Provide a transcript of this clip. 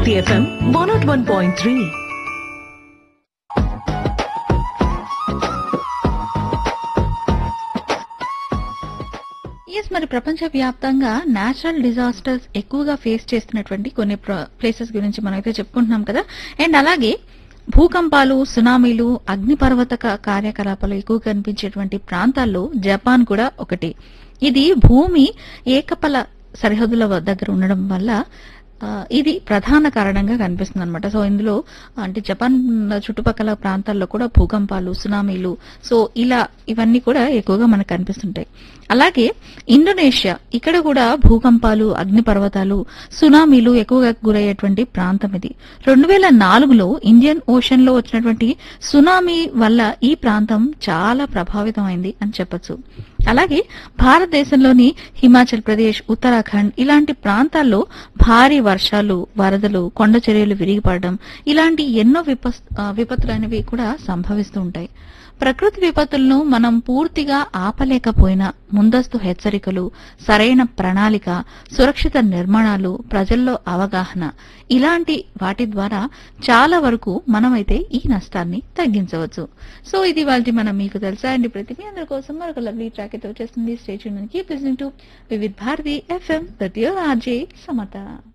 Bharati FM one naught one point three is మరి ప్రపంచ వ్యాప్తంగా నేచురల్ డిజాస్టర్స్ ఎక్కువగా ఫేస్ చేస్తున్నటువంటి కొన్ని ప్లేసెస్ గురించి మనం అయితే చెప్పుకుంటున్నాం కదా అండ్ అలాగే భూకంపాలు సునామీలు అగ్నిపర్వత క- కార్యకలాపాలు ఎక్కువ కనిపించేటువంటి ప్రాంతాల్లో జపాన్ కూడా ఒకటి ఇది భూమి ఏకపల సరిహద్దుల వ- దగ్గర ఉండడం వల్ల ఆ, ఇది ప్రధాన కారణంగా కనిపిస్తుంది అనమాట సో ఇందులో అంటే జపాన్ చుట్టుపక్కల ప్రాంతాల్లో కూడా భూకంపాలు సునామీలు సో ఇలా ఇవన్నీ కూడా ఎక్కువగా మనకు కనిపిస్తుంటాయి అలాగే ఇండోనేషియా ఇక్కడ కూడా భూకంపాలు అగ్నిపర్వతాలు సునామీలు ఎక్కువగా గురయ్యేటువంటి ప్రాంతం ఇది రెండు వేల నాలుగులో ఇండియన్ ఓషన్ లో వచ్చినటువంటి సునామీ వల్ల ఈ ప్రాంతం చాలా ప్రభావితమైంది అని చెప్పొచ్చు అలాగే భారతదేశంలోని హిమాచల్ ప్రదేశ్ ఉత్తరాఖండ్ ఇలాంటి ప్రాంతాల్లో భారీ వర్షాలు వరదలు కొండ చర్యలు విరిగిపడడం ఇలాంటి ఎన్నో విపస్ ఆ, విపత్తులు అనేవి కూడా సంభవిస్తూ ఉంటాయి ప్రకృతి విపత్తులను మనం పూర్తిగా ఆపలేకపోయినా ముందస్తు హెచ్చరికలు సరైన ప్రణాళిక సురక్షిత నిర్మాణాలు ప్రజల్లో అవగాహన ఇలాంటి వాటి ద్వారా చాలా వరకు మనమైతే ఈ నష్టాన్ని తగ్గించవచ్చు సో ఇది వాళ్ళకి మనం మీకు తెలుసా అండి ప్రతి మీ అందరి కోసం మరొక లవ్లీ ట్రాక్ అయితే వచ్చేస్తుంది station keep listening to Vividh Bharati FM that your RJ Samata